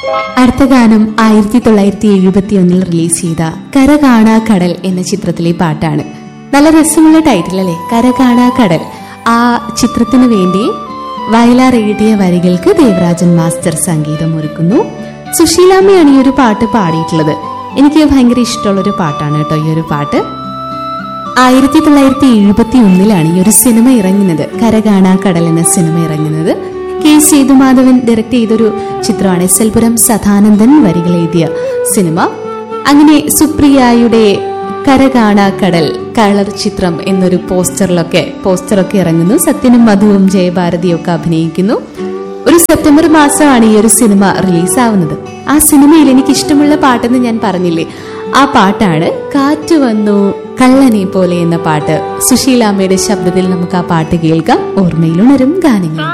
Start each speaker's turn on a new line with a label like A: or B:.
A: അടുത്ത ഗാനം ആയിരത്തി തൊള്ളായിരത്തി എഴുപത്തി ഒന്നിൽ റിലീസ് ചെയ്ത കര കാണാ കടൽ എന്ന ചിത്രത്തിലെ പാട്ടാണ് നല്ല രസമുള്ള ടൈറ്റിൽ അല്ലേ കര കാണാ കടൽ ആ ചിത്രത്തിന് വേണ്ടി വയലാർ എഴുതിയ വരികൾക്ക് ദേവരാജൻ മാസ്റ്റർ സംഗീതം ഒരുക്കുന്നു സുശീലാമ്മയാണ് ഈ ഒരു പാട്ട് പാടിയിട്ടുള്ളത് എനിക്ക് ഭയങ്കര ഇഷ്ടമുള്ള ഒരു പാട്ടാണ് കേട്ടോ ഈ ഒരു പാട്ട് ആയിരത്തി തൊള്ളായിരത്തി എഴുപത്തി ഒന്നിലാണ് ഈ ഒരു സിനിമ ഇറങ്ങുന്നത് കര കാണാ കടൽ എന്ന സിനിമ ഇറങ്ങുന്നത് കെ സേതുമാധവൻ ഡയറക്ട് ചെയ്തൊരു ചിത്രമാണ് എസ് എൽ പുരം സദാനന്ദൻ വരികൾ എഴുതിയ സിനിമ അങ്ങനെ സുപ്രിയയുടെ കര കാണാ കടൽ കളർ ചിത്രം എന്നൊരു പോസ്റ്ററിലൊക്കെ പോസ്റ്ററൊക്കെ ഇറങ്ങുന്നു സത്യനും മധുവും ജയഭാരതിയും ഒക്കെ അഭിനയിക്കുന്നു ഒരു സെപ്റ്റംബർ മാസമാണ് ഈ ഒരു സിനിമ റിലീസാവുന്നത് ആ സിനിമയിൽ എനിക്ക് ഇഷ്ടമുള്ള പാട്ടെന്ന് ഞാൻ പറഞ്ഞില്ലേ ആ പാട്ടാണ് കാറ്റ് വന്നു കള്ളനെ പോലെ എന്ന പാട്ട് സുശീലാമ്മയുടെ ശബ്ദത്തിൽ നമുക്ക് ആ പാട്ട് കേൾക്കാം ഓർമ്മയിലുണരും ഗാനങ്ങൾ